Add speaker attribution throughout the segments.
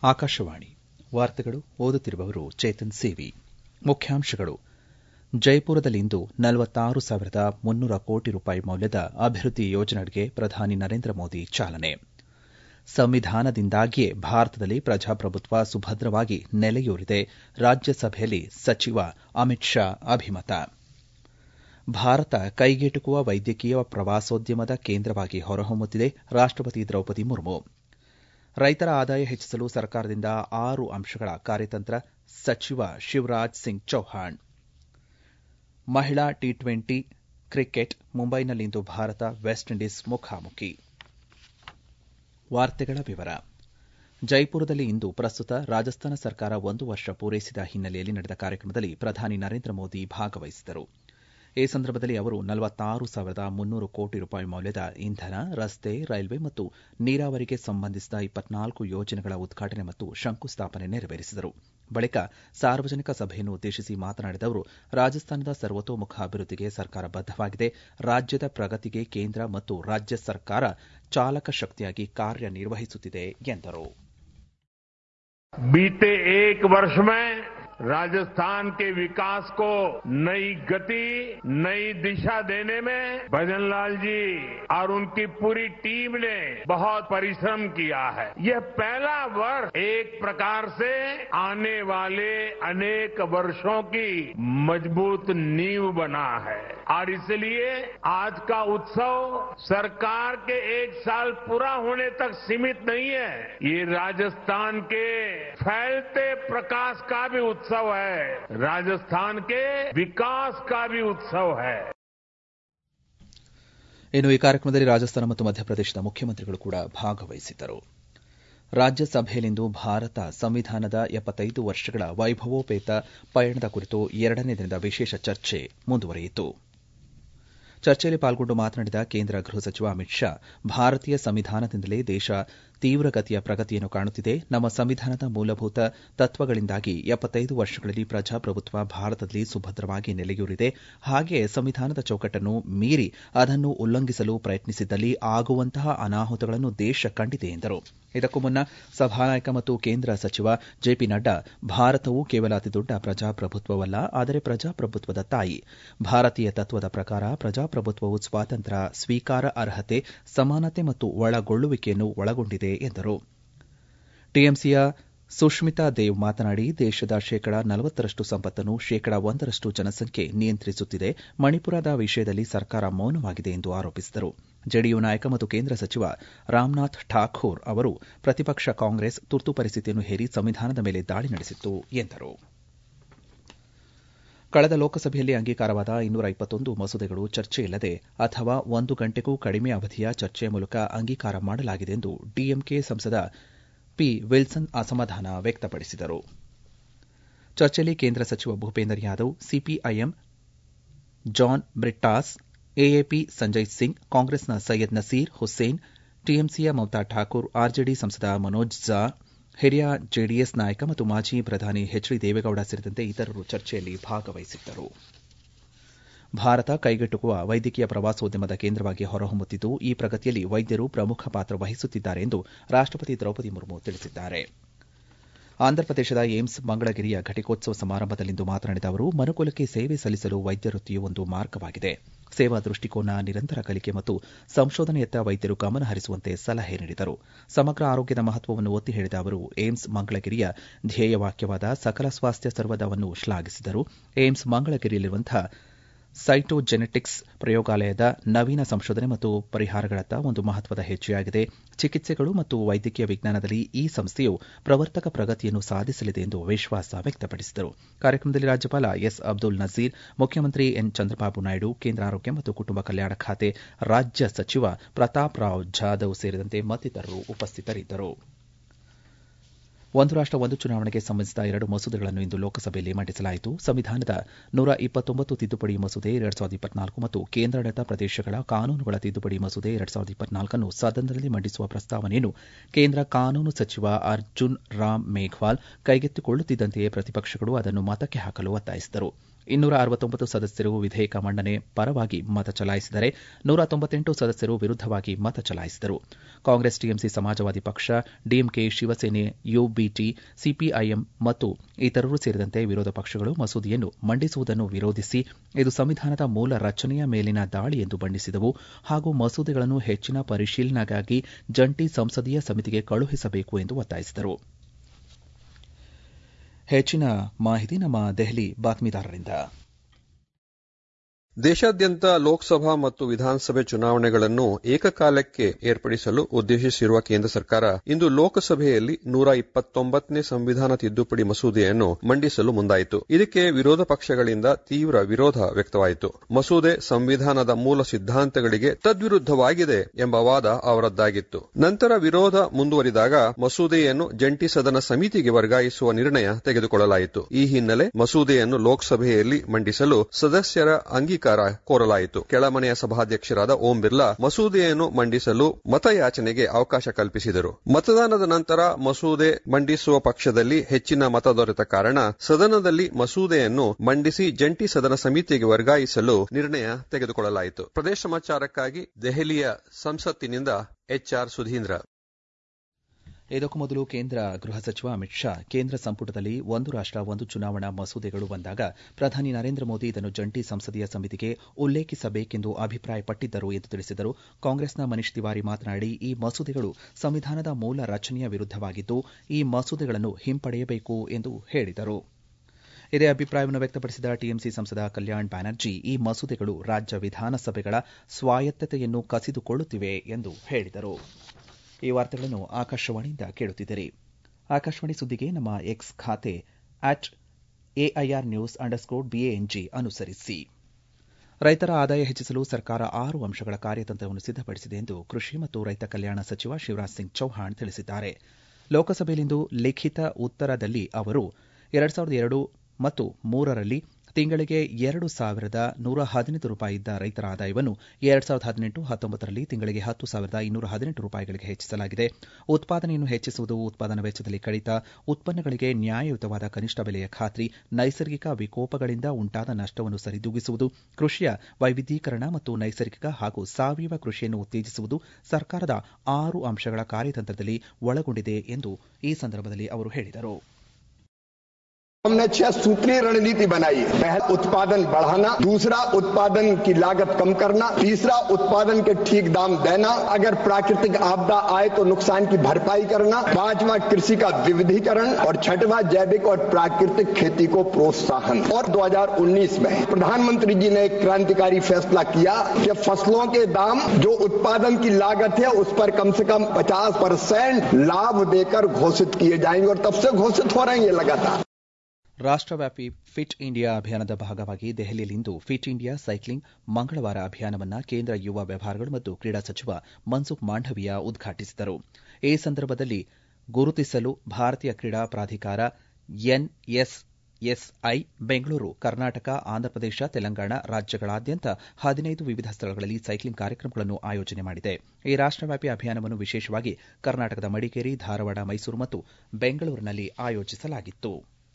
Speaker 1: ಆಕಾಶವಾಣಿ ವಾರ್ತೆಗಳು ಓದುತ್ತಿರುವವರು ಚೇತನ್ ಸೇವಿ ಮುಖ್ಯಾಂಶಗಳು ಜೈಪುರದಲ್ಲಿಂದು ನಲವತ್ತಾರು ಸಾವಿರದ ಮುನ್ನೂರ ಕೋಟಿ ರೂಪಾಯಿ ಮೌಲ್ಯದ ಅಭಿವೃದ್ದಿ ಯೋಜನೆಗಳಿಗೆ ಪ್ರಧಾನಿ ನರೇಂದ್ರ ಮೋದಿ ಚಾಲನೆ ಸಂವಿಧಾನದಿಂದಾಗಿಯೇ ಭಾರತದಲ್ಲಿ ಪ್ರಜಾಪ್ರಭುತ್ವ ಸುಭದ್ರವಾಗಿ ನೆಲೆಯೂರಿದೆ ರಾಜ್ಯಸಭೆಯಲ್ಲಿ ಸಚಿವ ಅಮಿತ್ ಶಾ ಅಭಿಮತ ಭಾರತ ಕೈಗೆಟುಕುವ ವೈದ್ಯಕೀಯ ಪ್ರವಾಸೋದ್ಯಮದ ಕೇಂದ್ರವಾಗಿ ಹೊರಹೊಮ್ಮುತ್ತಿದೆ ರಾಷ್ಟಪತಿ ದ್ರೌಪದಿ ಮುರ್ಮು ರೈತರ ಆದಾಯ ಹೆಚ್ಚಿಸಲು ಸರ್ಕಾರದಿಂದ ಆರು ಅಂಶಗಳ ಕಾರ್ಯತಂತ್ರ ಸಚಿವ ಶಿವರಾಜ್ ಸಿಂಗ್ ಚೌಹಾಣ್ ಮಹಿಳಾ ಟಿ ಟ್ವೆಂಟಿ ಕ್ರಿಕೆಟ್ ಮುಂಬೈನಲ್ಲಿಂದು ಭಾರತ ವೆಸ್ಟ್ ಇಂಡೀಸ್ ಮುಖಾಮುಖಿ ವಾರ್ತೆಗಳ ವಿವರ ಜೈಪುರದಲ್ಲಿ ಇಂದು ಪ್ರಸ್ತುತ ರಾಜಸ್ಥಾನ ಸರ್ಕಾರ ಒಂದು ವರ್ಷ ಪೂರೈಸಿದ ಹಿನ್ನೆಲೆಯಲ್ಲಿ ನಡೆದ ಕಾರ್ಯಕ್ರಮದಲ್ಲಿ ಪ್ರಧಾನಿ ನರೇಂದ್ರ ಮೋದಿ ಭಾಗವಹಿಸಿದರು ಈ ಸಂದರ್ಭದಲ್ಲಿ ಅವರು ನಲವತ್ತಾರು ಸಾವಿರದ ಮುನ್ನೂರು ಕೋಟಿ ರೂಪಾಯಿ ಮೌಲ್ಯದ ಇಂಧನ ರಸ್ತೆ ರೈಲ್ವೆ ಮತ್ತು ನೀರಾವರಿಗೆ ಸಂಬಂಧಿಸಿದ ಇಪ್ಪತ್ನಾಲ್ಕು ಯೋಜನೆಗಳ ಉದ್ಘಾಟನೆ ಮತ್ತು ಶಂಕುಸ್ಥಾಪನೆ ನೆರವೇರಿಸಿದರು ಬಳಿಕ ಸಾರ್ವಜನಿಕ ಸಭೆಯನ್ನು ಉದ್ದೇಶಿಸಿ ಮಾತನಾಡಿದ ಅವರು ರಾಜಸ್ಥಾನದ ಸರ್ವತೋಮುಖ ಅಭಿವೃದ್ದಿಗೆ ಸರ್ಕಾರ ಬದ್ದವಾಗಿದೆ ರಾಜ್ಯದ ಪ್ರಗತಿಗೆ ಕೇಂದ್ರ ಮತ್ತು ರಾಜ್ಯ ಸರ್ಕಾರ ಚಾಲಕ ಶಕ್ತಿಯಾಗಿ ಕಾರ್ಯನಿರ್ವಹಿಸುತ್ತಿದೆ ಎಂದರು
Speaker 2: बीते एक वर्ष में राजस्थान के विकास को नई गति नई दिशा देने में भजनलाल जी और उनकी पूरी टीम ने बहुत परिश्रम किया है यह पहला वर्ष एक प्रकार से आने वाले अनेक वर्षों की मजबूत नींव बना है और इसलिए आज का उत्सव सरकार के एक साल पूरा होने तक सीमित नहीं है ये राजस्थान के फैलते प्रकाश का भी उत्सव है राजस्थान के विकास का भी उत्सव है
Speaker 1: ಇನ್ನು ಈ ಕಾರ್ಯಕ್ರಮದಲ್ಲಿ ರಾಜಸ್ಥಾನ ಮತ್ತು ಮಧ್ಯಪ್ರದೇಶದ ಮುಖ್ಯಮಂತ್ರಿಗಳು ಕೂಡ ಭಾಗವಹಿಸಿದ್ದರು ರಾಜ್ಯಸಭೆಯಲ್ಲಿಂದು ಭಾರತ ಸಂವಿಧಾನದ ಎಪ್ಪತ್ತೈದು ವರ್ಷಗಳ ವೈಭವೋಪೇತ ಪಯಣದ ಕುರಿತು ಎರಡನೇ ದಿನದ ವಿಶೇಷ ಚರ್ಚೆ ಮುಂದುವರಿಯಿತು ಚರ್ಚೆಯಲ್ಲಿ ಪಾಲ್ಗೊಂಡು ಮಾತನಾಡಿದ ಕೇಂದ್ರ ಗೃಹ ಸಚಿವ ಅಮಿತ್ ಶಾ ಭಾರತೀಯ ಸಂವಿಧಾನದಿಂದಲೇ ದೇಶ ತೀವ್ರಗತಿಯ ಪ್ರಗತಿಯನ್ನು ಕಾಣುತ್ತಿದೆ ನಮ್ಮ ಸಂವಿಧಾನದ ಮೂಲಭೂತ ತತ್ವಗಳಿಂದಾಗಿ ಎಪ್ಪತ್ತೈದು ವರ್ಷಗಳಲ್ಲಿ ಪ್ರಜಾಪ್ರಭುತ್ವ ಭಾರತದಲ್ಲಿ ಸುಭದ್ರವಾಗಿ ನೆಲೆಯೂರಿದೆ ಹಾಗೆಯೇ ಸಂವಿಧಾನದ ಚೌಕಟ್ಟನ್ನು ಮೀರಿ ಅದನ್ನು ಉಲ್ಲಂಘಿಸಲು ಪ್ರಯತ್ನಿಸಿದ್ದಲ್ಲಿ ಆಗುವಂತಹ ಅನಾಹುತಗಳನ್ನು ದೇಶ ಕಂಡಿದೆ ಎಂದರು ಇದಕ್ಕೂ ಮುನ್ನ ಸಭಾನಾಯಕ ಮತ್ತು ಕೇಂದ್ರ ಸಚಿವ ಜೆಪಿ ನಡ್ಡಾ ಭಾರತವು ಕೇವಲ ಅತಿದೊಡ್ಡ ಪ್ರಜಾಪ್ರಭುತ್ವವಲ್ಲ ಆದರೆ ಪ್ರಜಾಪ್ರಭುತ್ವದ ತಾಯಿ ಭಾರತೀಯ ತತ್ವದ ಪ್ರಕಾರ ಪ್ರಜಾಪ್ರಭುತ್ವವು ಸ್ವಾತಂತ್ರ್ಯ ಸ್ವೀಕಾರ ಅರ್ಹತೆ ಸಮಾನತೆ ಮತ್ತು ಒಳಗೊಳ್ಳುವಿಕೆಯನ್ನು ಒಳಗೊಂಡಿದೆ ಎಂದರು ಟಿಎಂಸಿಯ ಸುಷ್ಮಿತಾ ದೇವ್ ಮಾತನಾಡಿ ದೇಶದ ಶೇಕಡ ನಲವತ್ತರಷ್ಟು ಸಂಪತ್ತನ್ನು ಶೇಕಡ ಒಂದರಷ್ಟು ಜನಸಂಖ್ಯೆ ನಿಯಂತ್ರಿಸುತ್ತಿದೆ ಮಣಿಪುರದ ವಿಷಯದಲ್ಲಿ ಸರ್ಕಾರ ಮೌನವಾಗಿದೆ ಎಂದು ಆರೋಪಿಸಿದರು ಜೆಡಿಯು ನಾಯಕ ಮತ್ತು ಕೇಂದ್ರ ಸಚಿವ ರಾಮನಾಥ್ ಠಾಕೂರ್ ಅವರು ಪ್ರತಿಪಕ್ಷ ಕಾಂಗ್ರೆಸ್ ತುರ್ತು ಪರಿಸ್ಥಿತಿಯನ್ನು ಹೇರಿ ಸಂವಿಧಾನದ ಮೇಲೆ ದಾಳಿ ನಡೆಸಿತ್ತು ಎಂದರು ಕಳೆದ ಲೋಕಸಭೆಯಲ್ಲಿ ಅಂಗೀಕಾರವಾದ ಇನ್ನೂರ ಇಪ್ಪತ್ತೊಂದು ಮಸೂದೆಗಳು ಚರ್ಚೆಯಿಲ್ಲದೆ ಅಥವಾ ಒಂದು ಗಂಟೆಗೂ ಕಡಿಮೆ ಅವಧಿಯ ಚರ್ಚೆಯ ಮೂಲಕ ಅಂಗೀಕಾರ ಮಾಡಲಾಗಿದೆ ಎಂದು ಡಿಎಂಕೆ ಸಂಸದ ಪಿ ವಿಲ್ಸನ್ ಅಸಮಾಧಾನ ವ್ಯಕ್ತಪಡಿಸಿದರು ಚರ್ಚೆಯಲ್ಲಿ ಕೇಂದ್ರ ಸಚಿವ ಭೂಪೇಂದರ್ ಯಾದವ್ ಸಿಪಿಐಎಂ ಜಾನ್ ಬ್ರಿಟ್ಟಾಸ್ ಎಎಪಿ ಸಂಜಯ್ ಸಿಂಗ್ ಕಾಂಗ್ರೆಸ್ನ ಸೈಯದ್ ನಸೀರ್ ಹುಸೇನ್ ಟಿಎಂಸಿಯ ಮಮತಾ ಠಾಕೂರ್ ಆರ್ಜೆಡಿ ಸಂಸದ ಮನೋಜ್ ಝಾ ಹಿರಿಯ ಜೆಡಿಎಸ್ ನಾಯಕ ಮತ್ತು ಮಾಜಿ ಪ್ರಧಾನಿ ಎಚ್ ಡಿ ದೇವೇಗೌಡ ಸೇರಿದಂತೆ ಇತರರು ಚರ್ಚೆಯಲ್ಲಿ ಭಾಗವಹಿಸಿದ್ದರು ಭಾರತ ಕೈಗೆಟುಕುವ ವೈದ್ಯಕೀಯ ಪ್ರವಾಸೋದ್ಯಮದ ಕೇಂದ್ರವಾಗಿ ಹೊರಹೊಮ್ಮುತ್ತಿದ್ದು ಈ ಪ್ರಗತಿಯಲ್ಲಿ ವೈದ್ಯರು ಪ್ರಮುಖ ಪಾತ್ರ ವಹಿಸುತ್ತಿದ್ದಾರೆ ಎಂದು ರಾಷ್ಟಪತಿ ದ್ರೌಪದಿ ಮುರ್ಮು ತಿಳಿಸಿದ್ದಾರೆ ಆಂಧ್ರಪ್ರದೇಶದ ಏಮ್ಸ್ ಮಂಗಳಗಿರಿಯ ಘಟಿಕೋತ್ಸವ ಸಮಾರಂಭದಲ್ಲಿಂದು ಮಾತನಾಡಿದ ಅವರು ಮನುಕುಲಕ್ಕೆ ಸೇವೆ ಸಲ್ಲಿಸಲು ವೈದ್ಯ ವೃತ್ತಿಯು ಒಂದು ಮಾರ್ಗವಾಗಿದೆ ಸೇವಾ ದೃಷ್ಟಿಕೋನ ನಿರಂತರ ಕಲಿಕೆ ಮತ್ತು ಸಂಶೋಧನೆಯತ್ತ ವೈದ್ಯರು ಗಮನ ಹರಿಸುವಂತೆ ಸಲಹೆ ನೀಡಿದರು ಸಮಗ್ರ ಆರೋಗ್ಯದ ಮಹತ್ವವನ್ನು ಒತ್ತಿ ಹೇಳಿದ ಅವರು ಏಮ್ಸ್ ಮಂಗಳಗಿರಿಯ ಧ್ಯೇಯವಾಕ್ಯವಾದ ಸಕಲ ಸ್ವಾಸ್ಥ್ಯ ಸರ್ವದವನ್ನು ಶ್ಲಾಘಿಸಿದರು ಏಮ್ಸ್ ಮಂಗಳಗಿರಿಯಲ್ಲಿರುವಂತಹ ಸೈಟೋಜೆನೆಟಿಕ್ಸ್ ಪ್ರಯೋಗಾಲಯದ ನವೀನ ಸಂಶೋಧನೆ ಮತ್ತು ಪರಿಹಾರಗಳತ್ತ ಒಂದು ಮಹತ್ವದ ಹೆಜ್ಜೆಯಾಗಿದೆ ಚಿಕಿತ್ಸೆಗಳು ಮತ್ತು ವೈದ್ಯಕೀಯ ವಿಜ್ಞಾನದಲ್ಲಿ ಈ ಸಂಸ್ಥೆಯು ಪ್ರವರ್ತಕ ಪ್ರಗತಿಯನ್ನು ಸಾಧಿಸಲಿದೆ ಎಂದು ವಿಶ್ವಾಸ ವ್ಯಕ್ತಪಡಿಸಿದರು ಕಾರ್ಯಕ್ರಮದಲ್ಲಿ ರಾಜ್ಯಪಾಲ ಎಸ್ ಅಬ್ದುಲ್ ನಜೀರ್ ಮುಖ್ಯಮಂತ್ರಿ ಎನ್ ಚಂದ್ರಬಾಬು ನಾಯ್ಡು ಕೇಂದ್ರ ಆರೋಗ್ಯ ಮತ್ತು ಕುಟುಂಬ ಕಲ್ಯಾಣ ಖಾತೆ ರಾಜ್ಯ ಸಚಿವ ಪ್ರತಾಪ್ ರಾವ್ ಜಾಧವ್ ಸೇರಿದಂತೆ ಮತ್ತಿತರರು ಉಪಸ್ಥಿತರಿದ್ದರು ಒಂದು ರಾಷ್ಟ ಒಂದು ಚುನಾವಣೆಗೆ ಸಂಬಂಧಿಸಿದ ಎರಡು ಮಸೂದೆಗಳನ್ನು ಇಂದು ಲೋಕಸಭೆಯಲ್ಲಿ ಮಂಡಿಸಲಾಯಿತು ಸಂವಿಧಾನದ ನೂರ ಇಪ್ಪತ್ತೊಂಬತ್ತು ತಿದ್ದುಪಡಿ ಮಸೂದೆ ಎರಡ್ ಸಾವಿರದ ಇಪ್ಪತ್ನಾಲ್ಕು ಮತ್ತು ಕೇಂದ್ರಾಡಳಿತ ಪ್ರದೇಶಗಳ ಕಾನೂನುಗಳ ತಿದ್ದುಪಡಿ ಮಸೂದೆ ಎರಡ್ ಸಾವಿರದ ಇಪ್ಪತ್ನಾಲ್ಕನ್ನು ಸದನದಲ್ಲಿ ಮಂಡಿಸುವ ಪ್ರಸ್ತಾವನೆಯನ್ನು ಕೇಂದ್ರ ಕಾನೂನು ಸಚಿವ ಅರ್ಜುನ್ ರಾಮ್ ಮೇಘ್ವಾಲ್ ಕೈಗೆತ್ತಿಕೊಳ್ಳುತ್ತಿದ್ದಂತೆಯೇ ಪ್ರತಿಪಕ್ಷಗಳು ಅದನ್ನು ಮತಕ್ಕೆ ಹಾಕಲು ಒತ್ತಾಯಿಸಿದರು ಇನ್ನೂರ ಅರವತ್ತೊಂಬತ್ತು ಸದಸ್ಯರು ವಿಧೇಯಕ ಮಂಡನೆ ಪರವಾಗಿ ಮತ ಚಲಾಯಿಸಿದರೆ ನೂರ ತೊಂಬತ್ತೆಂಟು ಸದಸ್ಯರು ವಿರುದ್ದವಾಗಿ ಮತ ಚಲಾಯಿಸಿದರು ಕಾಂಗ್ರೆಸ್ ಟಿಎಂಸಿ ಸಮಾಜವಾದಿ ಪಕ್ಷ ಡಿಎಂಕೆ ಶಿವಸೇನೆ ಯುಬಿಟಿ ಸಿಪಿಐಎಂ ಮತ್ತು ಇತರರು ಸೇರಿದಂತೆ ವಿರೋಧ ಪಕ್ಷಗಳು ಮಸೂದೆಯನ್ನು ಮಂಡಿಸುವುದನ್ನು ವಿರೋಧಿಸಿ ಇದು ಸಂವಿಧಾನದ ಮೂಲ ರಚನೆಯ ಮೇಲಿನ ದಾಳಿ ಎಂದು ಬಣ್ಣಿಸಿದವು ಹಾಗೂ ಮಸೂದೆಗಳನ್ನು ಹೆಚ್ಚಿನ ಪರಿಶೀಲನೆಗಾಗಿ ಜಂಟಿ ಸಂಸದೀಯ ಸಮಿತಿಗೆ ಕಳುಹಿಸಬೇಕು ಎಂದು ಒತ್ತಾಯಿಸಿದರು ಹೆಚ್ಚಿನ ಮಾಹಿತಿ ನಮ್ಮ ದೆಹಲಿ ಬಾತ್ಮೀದಾರರಿಂದ
Speaker 3: ದೇಶಾದ್ಯಂತ ಲೋಕಸಭಾ ಮತ್ತು ವಿಧಾನಸಭೆ ಚುನಾವಣೆಗಳನ್ನು ಏಕಕಾಲಕ್ಕೆ ಏರ್ಪಡಿಸಲು ಉದ್ದೇಶಿಸಿರುವ ಕೇಂದ್ರ ಸರ್ಕಾರ ಇಂದು ಲೋಕಸಭೆಯಲ್ಲಿ ನೂರ ಇಪ್ಪತ್ತೊಂಬತ್ತನೇ ಸಂವಿಧಾನ ತಿದ್ದುಪಡಿ ಮಸೂದೆಯನ್ನು ಮಂಡಿಸಲು ಮುಂದಾಯಿತು ಇದಕ್ಕೆ ವಿರೋಧ ಪಕ್ಷಗಳಿಂದ ತೀವ್ರ ವಿರೋಧ ವ್ಯಕ್ತವಾಯಿತು ಮಸೂದೆ ಸಂವಿಧಾನದ ಮೂಲ ಸಿದ್ಧಾಂತಗಳಿಗೆ ತದ್ವಿರುದ್ದವಾಗಿದೆ ಎಂಬ ವಾದ ಅವರದ್ದಾಗಿತ್ತು ನಂತರ ವಿರೋಧ ಮುಂದುವರಿದಾಗ ಮಸೂದೆಯನ್ನು ಜಂಟಿ ಸದನ ಸಮಿತಿಗೆ ವರ್ಗಾಯಿಸುವ ನಿರ್ಣಯ ತೆಗೆದುಕೊಳ್ಳಲಾಯಿತು ಈ ಹಿನ್ನೆಲೆ ಮಸೂದೆಯನ್ನು ಲೋಕಸಭೆಯಲ್ಲಿ ಮಂಡಿಸಲು ಸದಸ್ಯರ ಅಂಗೀಕಾರ ಕೋರಲಾಯಿತು ಕೆಳಮನೆಯ ಸಭಾಧ್ಯಕ್ಷರಾದ ಓಂ ಬಿರ್ಲಾ ಮಸೂದೆಯನ್ನು ಮಂಡಿಸಲು ಮತಯಾಚನೆಗೆ ಅವಕಾಶ ಕಲ್ಪಿಸಿದರು ಮತದಾನದ ನಂತರ ಮಸೂದೆ ಮಂಡಿಸುವ ಪಕ್ಷದಲ್ಲಿ ಹೆಚ್ಚಿನ ಮತ ದೊರೆತ ಕಾರಣ ಸದನದಲ್ಲಿ ಮಸೂದೆಯನ್ನು ಮಂಡಿಸಿ ಜಂಟಿ ಸದನ ಸಮಿತಿಗೆ ವರ್ಗಾಯಿಸಲು ನಿರ್ಣಯ ತೆಗೆದುಕೊಳ್ಳಲಾಯಿತು ಪ್ರದೇಶ ಸಮಾಚಾರಕ್ಕಾಗಿ ದೆಹಲಿಯ ಸಂಸತ್ತಿನಿಂದ ಎಚ್ಆರ್ ಸುಧೀಂದ್ರ
Speaker 1: ಇದಕ್ಕೂ ಮೊದಲು ಕೇಂದ್ರ ಗೃಹ ಸಚಿವ ಅಮಿತ್ ಶಾ ಕೇಂದ್ರ ಸಂಪುಟದಲ್ಲಿ ಒಂದು ರಾಷ್ಟ ಒಂದು ಚುನಾವಣಾ ಮಸೂದೆಗಳು ಬಂದಾಗ ಪ್ರಧಾನಿ ನರೇಂದ್ರ ಮೋದಿ ಇದನ್ನು ಜಂಟಿ ಸಂಸದೀಯ ಸಮಿತಿಗೆ ಉಲ್ಲೇಖಿಸಬೇಕೆಂದು ಅಭಿಪ್ರಾಯಪಟ್ಟಿದ್ದರು ಎಂದು ತಿಳಿಸಿದರು ಕಾಂಗ್ರೆಸ್ನ ಮನೀಶ್ ತಿವಾರಿ ಮಾತನಾಡಿ ಈ ಮಸೂದೆಗಳು ಸಂವಿಧಾನದ ಮೂಲ ರಚನೆಯ ವಿರುದ್ದವಾಗಿದ್ದು ಈ ಮಸೂದೆಗಳನ್ನು ಹಿಂಪಡೆಯಬೇಕು ಎಂದು ಹೇಳಿದರು ಇದೇ ಅಭಿಪ್ರಾಯವನ್ನು ವ್ಯಕ್ತಪಡಿಸಿದ ಟಿಎಂಸಿ ಸಂಸದ ಕಲ್ಯಾಣ್ ಬ್ಯಾನರ್ಜಿ ಈ ಮಸೂದೆಗಳು ರಾಜ್ಯ ವಿಧಾನಸಭೆಗಳ ಸ್ವಾಯತ್ತತೆಯನ್ನು ಕಸಿದುಕೊಳ್ಳುತ್ತಿವೆ ಎಂದು ಹೇಳಿದರು ಈ ವಾರ್ತೆಗಳನ್ನು ಆಕಾಶವಾಣಿಯಿಂದ ಕೇಳುತ್ತಿದ್ದೀರಿ ಆಕಾಶವಾಣಿ ಸುದ್ದಿಗೆ ನಮ್ಮ ಎಕ್ಸ್ ಖಾತೆ at AIR news underscore BANG ಅನುಸರಿಸಿ ರೈತರ ಆದಾಯ ಹೆಚ್ಚಿಸಲು ಸರ್ಕಾರ ಆರು ಅಂಶಗಳ ಕಾರ್ಯತಂತ್ರವನ್ನು ಸಿದ್ದಪಡಿಸಿದೆ ಎಂದು ಕೃಷಿ ಮತ್ತು ರೈತ ಕಲ್ಯಾಣ ಸಚಿವ ಶಿವರಾಜ್ ಸಿಂಗ್ ಚೌಹಾಣ್ ತಿಳಿಸಿದ್ದಾರೆ ಲೋಕಸಭೆಯಲ್ಲಿಂದು ಲಿಖಿತ ಉತ್ತರದಲ್ಲಿ ಅವರು ಎರಡ್ ಸಾವಿರದ ಎರಡು ಮತ್ತು ಮೂರರಲ್ಲಿ ತಿಂಗಳಿಗೆ ಎರಡು ಸಾವಿರದ ನೂರ ಹದಿನೆಂಟು ರೂಪಾಯಿ ಇದ್ದ ರೈತರ ಆದಾಯವನ್ನು ಎರಡ್ ಸಾವಿರದ ಹದಿನೆಂಟು ಹತ್ತೊಂಬತ್ತರಲ್ಲಿ ತಿಂಗಳಿಗೆ ಹತ್ತು ಸಾವಿರದ ಇನ್ನೂರ ಹದಿನೆಂಟು ರೂಪಾಯಿಗಳಿಗೆ ಹೆಚ್ಚಿಸಲಾಗಿದೆ ಉತ್ಪಾದನೆಯನ್ನು ಹೆಚ್ಚಿಸುವುದು ಉತ್ಪಾದನಾ ವೆಚ್ಚದಲ್ಲಿ ಕಡಿತ ಉತ್ಪನ್ನಗಳಿಗೆ ನ್ಯಾಯಯುತವಾದ ಕನಿಷ್ಠ ಬೆಲೆಯ ಖಾತ್ರಿ ನೈಸರ್ಗಿಕ ವಿಕೋಪಗಳಿಂದ ಉಂಟಾದ ನಷ್ಟವನ್ನು ಸರಿದೂಗಿಸುವುದು ಕೃಷಿಯ ವೈವಿಧ್ಯೀಕರಣ ಮತ್ತು ನೈಸರ್ಗಿಕ ಹಾಗೂ ಸಾವಯವ ಕೃಷಿಯನ್ನು ಉತ್ತೇಜಿಸುವುದು ಸರ್ಕಾರದ ಆರು ಅಂಶಗಳ ಕಾರ್ಯತಂತ್ರದಲ್ಲಿ ಒಳಗೊಂಡಿದೆ ಎಂದು ಈ ಸಂದರ್ಭದಲ್ಲಿ ಅವರು ಹೇಳಿದರು
Speaker 4: हमने छह सूत्रीय रणनीति बनाई पहला उत्पादन बढ़ाना दूसरा उत्पादन की लागत कम करना तीसरा उत्पादन के ठीक दाम देना अगर प्राकृतिक आपदा आए तो नुकसान की भरपाई करना पांचवा कृषि का विविधीकरण और छठवां जैविक और प्राकृतिक खेती को प्रोत्साहन और 2019 में प्रधानमंत्री जी ने एक क्रांतिकारी फैसला किया कि फसलों के दाम जो उत्पादन की लागत है उस पर कम से कम 50 परसेंट लाभ देकर घोषित किए जाएंगे और तब से घोषित हो रहे हैं ये लगातार
Speaker 1: ರಾಷ್ಟವ್ಯಾಪಿ ಫಿಟ್ ಇಂಡಿಯಾ ಅಭಿಯಾನದ ಭಾಗವಾಗಿ ದೆಹಲಿಯಲ್ಲಿಂದು ಫಿಟ್ ಇಂಡಿಯಾ ಸೈಕ್ಲಿಂಗ್ ಮಂಗಳವಾರ ಅಭಿಯಾನವನ್ನು ಕೇಂದ್ರ ಯುವ ವ್ಯವಹಾರಗಳು ಮತ್ತು ಕ್ರೀಡಾ ಸಚಿವ ಮನ್ಸುಖ್ ಮಾಂಡವಿಯಾ ಉದ್ಘಾಟಿಸಿದರು ಈ ಸಂದರ್ಭದಲ್ಲಿ ಗುರುತಿಸಲು ಭಾರತೀಯ ಕ್ರೀಡಾ ಪ್ರಾಧಿಕಾರ ಎನ್ಎಸ್ಎಸ್ಐ ಬೆಂಗಳೂರು ಕರ್ನಾಟಕ ಆಂಧ್ರಪ್ರದೇಶ ತೆಲಂಗಾಣ ರಾಜ್ಯಗಳಾದ್ಯಂತ ಹದಿನೈದು ವಿವಿಧ ಸ್ಥಳಗಳಲ್ಲಿ ಸೈಕ್ಲಿಂಗ್ ಕಾರ್ಯಕ್ರಮಗಳನ್ನು ಆಯೋಜನೆ ಮಾಡಿದೆ ಈ ರಾಷ್ಟವ್ಯಾಪಿ ಅಭಿಯಾನವನ್ನು ವಿಶೇಷವಾಗಿ ಕರ್ನಾಟಕದ ಮಡಿಕೇರಿ ಧಾರವಾಡ ಮೈಸೂರು ಮತ್ತು ಬೆಂಗಳೂರಿನಲ್ಲಿ ಆಯೋಜಿಸಲಾಗಿತ್ತು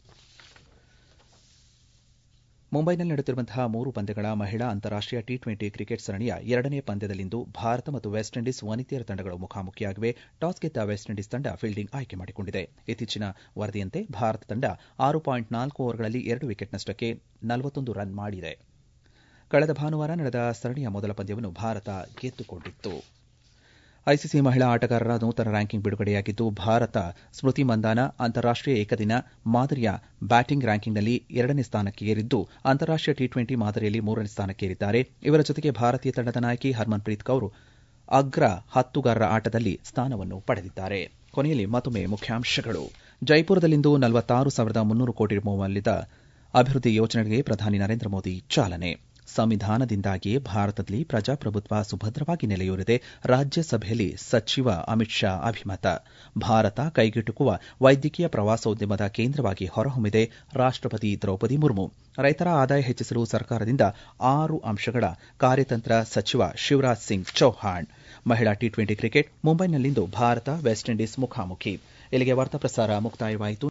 Speaker 1: ಮುಂಬೈನಲ್ಲಿ ನಡೆಯುತ್ತಿರುವಂತಹ ಮೂರು ಪಂದ್ಯಗಳ ಮಹಿಳಾ ಅಂತಾರಾಷ್ಟೀಯ ಟಿ ಟ್ವೆಂಟಿ ಕ್ರಿಕೆಟ್ ಸರಣಿಯ ಎರಡನೇ ಪಂದ್ಯದಲ್ಲಿಂದು ಭಾರತ ಮತ್ತು ವೆಸ್ಟ್ ಇಂಡೀಸ್ ವನಿತೆಯರ ತಂಡಗಳು ಮುಖಾಮುಖಿಯಾಗಿವೆ ಟಾಸ್ ಗೆದ್ದ ವೆಸ್ಟ್ ಇಂಡೀಸ್ ತಂಡ ಫೀಲ್ಡಿಂಗ್ ಆಯ್ಕೆ ಮಾಡಿಕೊಂಡಿದೆ ಇತ್ತೀಚಿನ ವರದಿಯಂತೆ ಭಾರತ ತಂಡ ಆರು ಪಾಯಿಂಟ್ ನಾಲ್ಕು ಓವರ್ಗಳಲ್ಲಿ ಎರಡು ವಿಕೆಟ್ ನಷ್ಟಕ್ಕೆ ನಲವತ್ತೊಂದು ರನ್ ಮಾಡಿದೆ ಕಳೆದ ಭಾನುವಾರ ನಡೆದ ಸರಣಿಯ ಮೊದಲ ಪಂದ್ಯವನ್ನು ಭಾರತ ಗೆದ್ದುಕೊಂಡಿತ್ತು ಐಸಿಸಿ ಮಹಿಳಾ ಆಟಗಾರರ ನೂತನ ರ್ಯಾಂಕಿಂಗ್ ಬಿಡುಗಡೆಯಾಗಿದ್ದು ಭಾರತ ಸ್ಮೃತಿ ಮಂದಾನ ಅಂತಾರಾಷ್ಟೀಯ ಏಕದಿನ ಮಾದರಿಯ ಬ್ಯಾಟಿಂಗ್ ರ್ಯಾಂಕಿಂಗ್ನಲ್ಲಿ ಎರಡನೇ ಸ್ಥಾನಕ್ಕೆ ಏರಿದ್ದು ಅಂತಾರಾಷ್ಟೀಯ ಟಿ ಟ್ವೆಂಟಿ ಮಾದರಿಯಲ್ಲಿ ಮೂರನೇ ಸ್ಥಾನಕ್ಕೇರಿದ್ದಾರೆ ಇವರ ಜೊತೆಗೆ ಭಾರತೀಯ ತಂಡದ ನಾಯಕಿ ಹರ್ಮನ್ಪ್ರೀತ್ ಕೌರ್ ಅಗ್ರ ಹತ್ತುಗಾರರ ಆಟದಲ್ಲಿ ಸ್ಥಾನವನ್ನು ಪಡೆದಿದ್ದಾರೆ ಕೊನೆಯಲ್ಲಿ ಮತ್ತೊಮ್ಮೆ ಮುಖ್ಯಾಂಶಗಳು ಜೈಪುರದಲ್ಲಿಂದು ನಲವತ್ತಾರು ಸಾವಿರದ ಮುನ್ನೂರು ಕೋಟಿ ಮೌಲ್ಯದ ಅಭಿವೃದ್ಧಿ ಯೋಜನೆಗಳಿಗೆ ಪ್ರಧಾನಿ ನರೇಂದ್ರ ಮೋದಿ ಚಾಲನೆ ಸಂವಿಧಾನದಿಂದಾಗಿಯೇ ಭಾರತದಲ್ಲಿ ಪ್ರಜಾಪ್ರಭುತ್ವ ಸುಭದ್ರವಾಗಿ ನೆಲೆಯೂರಿದೆ ರಾಜ್ಯಸಭೆಯಲ್ಲಿ ಸಚಿವ ಅಮಿತ್ ಶಾ ಅಭಿಮತ ಭಾರತ ಕೈಗೆಟುಕುವ ವೈದ್ಯಕೀಯ ಪ್ರವಾಸೋದ್ಯಮದ ಕೇಂದ್ರವಾಗಿ ಹೊರಹೊಮ್ಮಿದೆ ರಾಷ್ಟಪತಿ ದ್ರೌಪದಿ ಮುರ್ಮು ರೈತರ ಆದಾಯ ಹೆಚ್ಚಿಸಲು ಸರ್ಕಾರದಿಂದ ಆರು ಅಂಶಗಳ ಕಾರ್ಯತಂತ್ರ ಸಚಿವ ಶಿವರಾಜ್ ಸಿಂಗ್ ಚೌಹಾಣ್ ಮಹಿಳಾ ಟಿ ಟ್ವೆಂಟಿ ಕ್ರಿಕೆಟ್ ಮುಂಬೈನಲ್ಲಿಂದು ಭಾರತ ವೆಸ್ಟ್ ಇಂಡೀಸ್ ಮುಖಾಮುಖಿ ಇಲ್ಲಿಗೆ ವಾರ್ತಾ ಪ್ರಸಾರ ಮುಕ್ತಾಯವಾಯಿತು